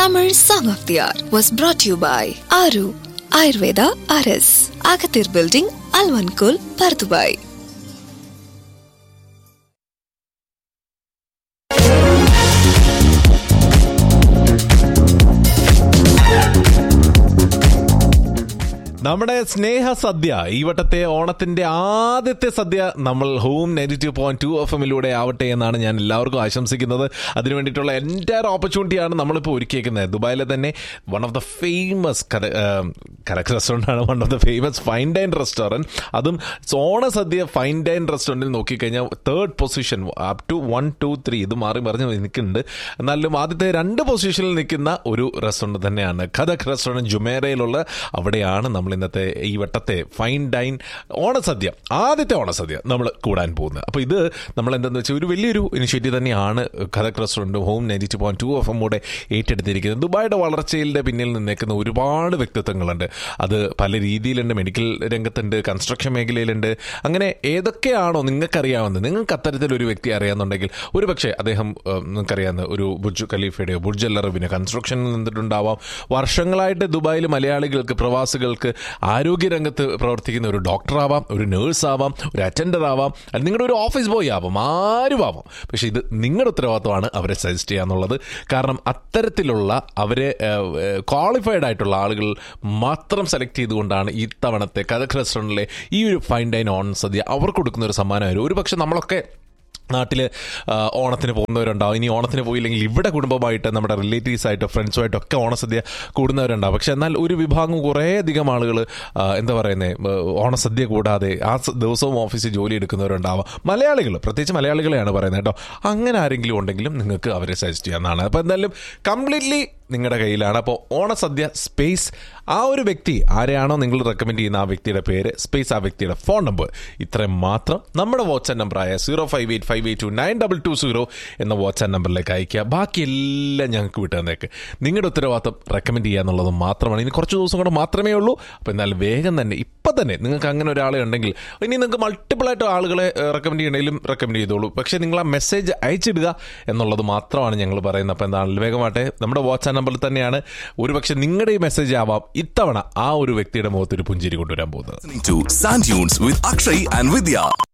Tamil Song of the Hour was brought to you by Aru Ayurveda RS, Agathir Building, Alvankul, Pardubai. നമ്മുടെ സ്നേഹ സദ്യ ഈ വട്ടത്തെ ഓണത്തിന്റെ ആദ്യത്തെ സദ്യ നമ്മൾ ഹോം നെഗറ്റീവ് പോയിന്റ് ടു എഫ് എമ്മിലൂടെ ആവട്ടെ എന്നാണ് ഞാൻ എല്ലാവർക്കും ആശംസിക്കുന്നത് അതിനു വേണ്ടിയിട്ടുള്ള എൻറ്റയർ ഓപ്പർച്യൂണിറ്റിയാണ് നമ്മളിപ്പോൾ ഒരുക്കിയേക്കുന്നത് ദുബായിലെ തന്നെ one of the famous Kalakk restaurant ആണ് one of the famous fine dine restaurant അതും ഓണ സദ്യ ഫൈൻ ഡൈൻ റെസ്റ്റോറൻറ്റിൽ നോക്കിക്കഴിഞ്ഞാൽ third position up to one two three ഇത് മാറി മറിഞ്ഞ് നിൽക്കുന്നുണ്ട് എന്നാലും ആദ്യത്തെ രണ്ട് പൊസിഷനിൽ നിൽക്കുന്ന ഒരു റെസ്റ്റോറൻറ്റ് തന്നെയാണ് കഥക് റെസ്റ്റോറൻറ്റ് ജുമേറയിലുള്ള അവിടെയാണ് നമ്മൾ ഇന്നത്തെ ഈ വട്ടത്തെ ഫൈൻ ഡൈൻ ഓണസദ്യ ആദ്യത്തെ ഓണസദ്യ നമ്മൾ കൂടാൻ പോകുന്നത് അപ്പോൾ ഇത് നമ്മൾ എന്താണെന്ന് വെച്ചാൽ ഒരു വലിയൊരു ഇനിഷ്യേറ്റീവ് തന്നെയാണ് കഥക് റെസ്റ്റോറൻറ്റും home ninety point two F എമ്മൂടെ ഏറ്റെടുത്തിരിക്കുന്നത് ദുബായുടെ വളർച്ചയുടെ പിന്നിൽ നിന്നേക്കുന്ന ഒരുപാട് വ്യക്തിത്വങ്ങളുണ്ട് അത് പല രീതിയിലുണ്ട് മെഡിക്കൽ രംഗത്തുണ്ട് കൺസ്ട്രക്ഷൻ മേഖലയിലുണ്ട് അങ്ങനെ ഏതൊക്കെയാണോ നിങ്ങൾക്കറിയാവുന്നത് നിങ്ങൾക്ക് അത്തരത്തിലൊരു വ്യക്തി അറിയാമെന്നുണ്ടെങ്കിൽ ഒരു പക്ഷേ അദ്ദേഹം ഏഹ്, നിങ്ങൾക്കറിയാവുന്ന ഒരു ബുർജ് ഖലീഫയുടെയോ ബുർജ് അൽ അറബിനെ കൺസ്ട്രക്ഷനിൽ നിന്നിട്ടുണ്ടാവാം വർഷങ്ങളായിട്ട് ദുബായിൽ മലയാളികൾക്ക് പ്രവാസികൾക്ക് ആരോഗ്യരംഗത്ത് പ്രവർത്തിക്കുന്ന ഒരു ഡോക്ടറാവാം ഒരു നേഴ്സ് ആവാം ഒരു അറ്റൻഡർ ആവാം അല്ലെങ്കിൽ നിങ്ങളുടെ ഒരു ഓഫീസ് ബോയ് ആവാം ആരും ആവാം പക്ഷേ ഇത് നിങ്ങളുടെ ഉത്തരവാദിത്തമാണ് അവരെ സജസ്റ്റ് ചെയ്യുക എന്നുള്ളത് കാരണം അത്തരത്തിലുള്ള അവരെ ക്വാളിഫൈഡ് ആയിട്ടുള്ള ആളുകൾ മാത്രം സെലക്ട് ചെയ്തുകൊണ്ടാണ് ഇത്തവണത്തെ കഥക് റെസ്റ്റോറൻറ്റിലെ ഈ ഒരു ഫൈൻ ഡൈൻ ഓൺ സദ്യ അവർക്ക് കൊടുക്കുന്ന ഒരു സമ്മാനമായിരുന്നു ഒരു പക്ഷേ നമ്മളൊക്കെ നാട്ടിൽ ഓണത്തിന് പോകുന്നവരുണ്ടാവും ഇനി ഓണത്തിന് പോയില്ലെങ്കിൽ ഇവിടെ കുടുംബമായിട്ട് നമ്മുടെ റിലേറ്റീവ്സ് ആയിട്ട് ഫ്രണ്ട്സുമായിട്ടും ഒക്കെ ഓണസദ്യ കൂടുന്നവരുണ്ടാവും പക്ഷെ എന്നാൽ ഒരു വിഭാഗം കുറേയധികം ആളുകൾ എന്താ പറയുന്നത് ഓണസദ്യ കൂടാതെ ആ സ- ദിവസവും ഓഫീസിൽ ജോലി എടുക്കുന്നവരുണ്ടാവാം മലയാളികൾ പ്രത്യേകിച്ച് മലയാളികളെയാണ് പറയുന്നത് കേട്ടോ അങ്ങനെ ആരെങ്കിലും ഉണ്ടെങ്കിലും നിങ്ങൾക്ക് അവരെ സജസ്റ്റ് ചെയ്യാവുന്നതാണ് അപ്പോൾ എന്തായാലും കംപ്ലീറ്റ്ലി നിങ്ങളുടെ കയ്യിലാണ് അപ്പോൾ ഓണസദ്യ സ്പേസ് ആ ഒരു വ്യക്തി ആരെയാണോ നിങ്ങൾ റെക്കമെൻഡ് ചെയ്യുന്ന ആ വ്യക്തിയുടെ പേര് സ്പേസ് ആ വ്യക്തിയുടെ ഫോൺ നമ്പർ ഇത്രയും മാത്രം നമ്മുടെ വാട്സ്ആപ്പ് നമ്പറായ zero five eight five eight two nine double two zero എന്ന വാട്സ്ആപ്പ് നമ്പറിലേക്ക് അയക്കുക ബാക്കി എല്ലാം ഞങ്ങൾക്ക് വിട്ടു തന്നേക്ക് നിങ്ങളുടെ ഉത്തരവാദിത്തം റെക്കമെൻഡ് ചെയ്യുക എന്നുള്ളത് മാത്രമാണ് ഇനി കുറച്ച് ദിവസം കൂടെ മാത്രമേ ഉള്ളൂ അപ്പോൾ എന്നാൽ വേഗം തന്നെ ഇപ്പം തന്നെ നിങ്ങൾക്ക് അങ്ങനെ ഒരാളെ ഉണ്ടെങ്കിൽ ഇനി നിങ്ങൾക്ക് മൾട്ടിപ്പിൾ ആയിട്ട് ആളുകളെ റെക്കമെൻഡ് ചെയ്യണമെങ്കിലും റെക്കമെൻഡ് ചെയ്തോളൂ പക്ഷേ നിങ്ങൾ ആ മെസ്സേജ് അയച്ചിടുക എന്നുള്ളത് മാത്രമാണ് ഞങ്ങൾ പറയുന്നത് അപ്പോൾ എന്താണെങ്കിലും വേഗമാട്ടെ നമ്മുടെ വാട്സ്ആപ്പ് നമ്പറിൽ തന്നെയാണ് ഒരുപക്ഷെ നിങ്ങളുടെ ഈ മെസ്സേജ് ആവാം ഇത്തവണ ആ ഒരു വ്യക്തിയുടെ മുഖത്ത് ഒരു പുഞ്ചിരി കൊണ്ടുവരാൻ പോകുന്നത് listening to Sand Dunes with Akshay and Vidya.